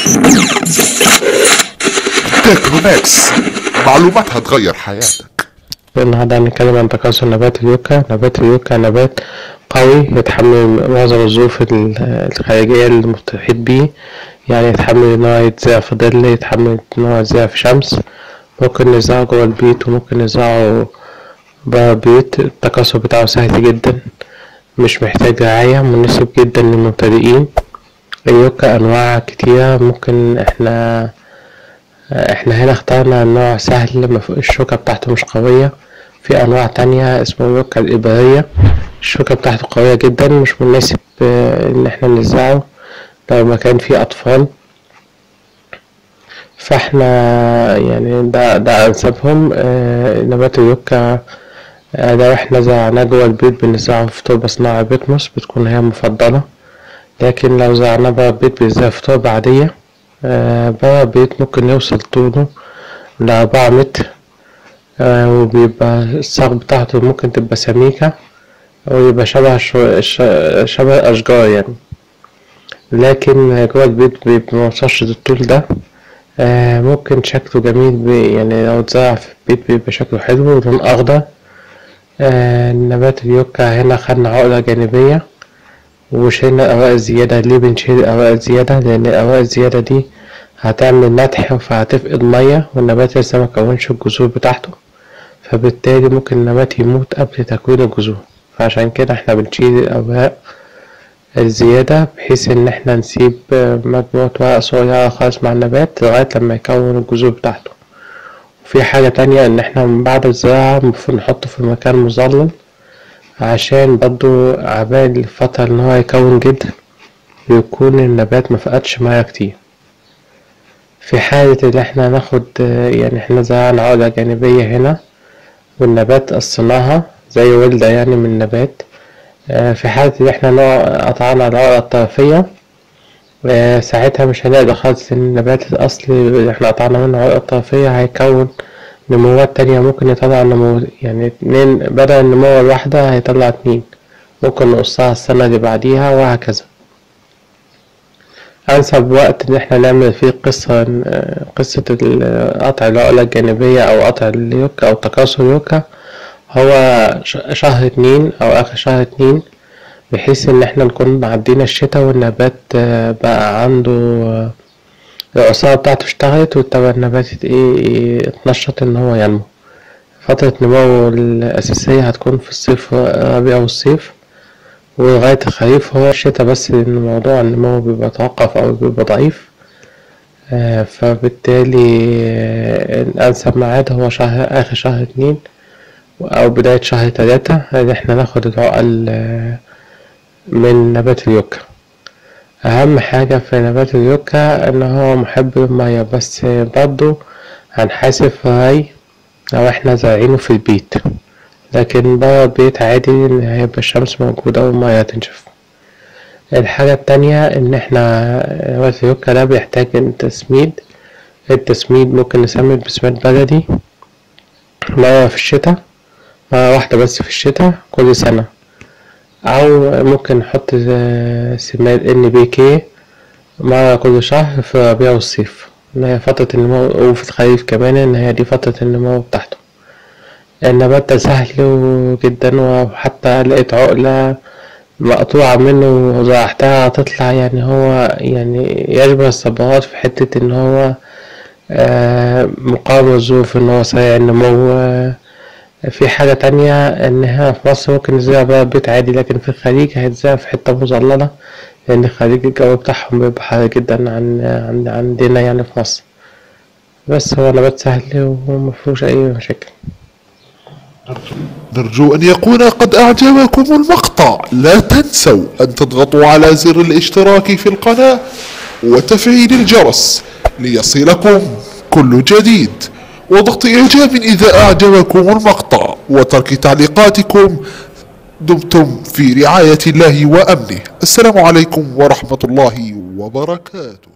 تكنوماكس معلومات هتغير حياتك النهاردة هنتكلم عن تكاثر نبات اليوكا نبات اليوكا نبات قوي يتحمل معظم الظروف ال- الخارجية اللي محيط بيه يعني يتحمل إن هو يتزرع في ظل يتحمل إن هو يتزرع في شمس ممكن نزرعه جوا البيت وممكن نزرعه برا البيت التكاثر بتاعه سهل جدا مش محتاج رعاية مناسب جدا للمبتدئين اليوكا أنواع كتيرة ممكن احنا احنا هنا اخترنا نوع سهل مف- الشوكة بتاعته مش قوية في أنواع تانية اسمه اليوكا الإبرية الشوكة بتاعته قوية جدا مش مناسب آه، إن احنا نزرعه لو مكان فيه أطفال فاحنا يعني ده ده أنسبهم آه، نبات اليوكا آه، لو احنا زرعناه جوا البيت بنزرعه في تربة صناعة بيتموس بتكون هي مفضلة لكن لو زرعناه برا البيت بيتزرع في تربة عادية آه، برا البيت ممكن يوصل طوله لأربعة متر آه، وبيبقى الساق بتاعته ممكن تبقى سميكة ويبقى شبه شو- ش- شبه الأشجار يعني لكن جوا البيت بيبقى موصلش للطول ده آه، ممكن شكله جميل بي يعني لو اتزرع في البيت بيبقى شكله حلو ولون أخضر آه، نبات اليوكا هنا خدنا عقلة جانبية وشيلنا الأوراق الزيادة ليه بنشيل الأوراق الزيادة لأن الأوراق الزيادة دي هتعمل نتح فهتفقد مية والنبات لسه مكونش الجذور بتاعته فبالتالي ممكن النبات يموت قبل تكوين الجذور فعشان كده احنا بنشيل الأوراق الزيادة بحيث إن احنا نسيب آه، مجموعة ورق صغيرة خالص مع النبات لغاية لما يكون الجذور بتاعته وفي حاجة تانية إن احنا من بعد الزراعة المفروض نحطه في مكان مظلل عشان برضو عبال الفترة إن هو يكون جدر يكون النبات مفقدش مياه كتير في حالة إن احنا ناخد آه، يعني احنا زرعنا عقدة جانبية هنا والنبات قصيناها زي ولدة يعني من النبات آه، في حالة إن احنا نوع قطعنا العقدة الطرفية آه، ساعتها مش هنقدر خالص إن النبات الأصلي اللي احنا قطعنا منه العقدة الطرفية هيكون نموات تانية ممكن يطلع نمو يعني اتنين بدل النموة الواحدة هيطلع اتنين ممكن نقصها السنة اللي بعديها وهكذا أنسب وقت إن احنا نعمل فيه قصة قصة ال- قطع العقلة الجانبية أو قطع اليوكا أو تكاثر اليوكا هو ش- شهر اتنين أو آخر شهر اتنين بحيث إن احنا نكون عدينا الشتا والنبات آه، بقى عنده آه، العصارة بتاعته اشتغلت وابتدى النبات يت- ايه اتنشط إن هو ينمو فترة نمو الأساسية هتكون في الصيف الربيع والصيف ولغاية الخريف هو الشتا بس لأن موضوع النمو بيبقى توقف أو بيبقى ضعيف آه، فبالتالي آه، الأنسب ميعاد هو شهر آخر شهر اتنين أو بداية شهر تلاتة إن احنا ناخد العقل آه، من نبات اليوكا أهم حاجة في نبات اليوكا إن هو محب للمية بس برضه هنحاسب في الري لو احنا زارعينه في البيت لكن برا البيت عادي إن هيبقى الشمس موجودة والمية هتنشف الحاجة التانية إن احنا نبات اليوكا ده بيحتاج تسميد التسميد ممكن نسمد بسماد بلدي مرة في الشتاء مرة واحدة بس في الشتاء كل سنة أو ممكن نحط آه، سماد ان بي كي مرة كل شهر في الربيع والصيف إن هي فترة النمو وفي الخريف كمان إن هي دي فترة النمو بتاعته النبات ده سهل جدا وحتى لقيت عقلة مقطوعة منه وزرعتها هتطلع يعني هو يعني يشبه الصبغات في حتة إن هو آه، مقاوم للظروف إن هو سريع النمو آه، في حاجة تانية إنها في مصر ممكن نزرع بقى بيت عادي لكن في الخليج هيتزرع في حتة مظللة لأن الخليج الجو بتاعهم بيبقى حار جدا عن عن عندنا يعني في مصر بس هو نبات سهل ومفيهوش أي مشاكل نرجو أن يكون قد أعجبكم المقطع لا تنسوا أن تضغطوا على زر الاشتراك في القناة وتفعيل الجرس ليصلكم كل جديد وضغط إعجاب إذا أعجبكم المقطع وترك تعليقاتكم دمتم في رعاية الله وأمنه السلام عليكم ورحمة الله وبركاته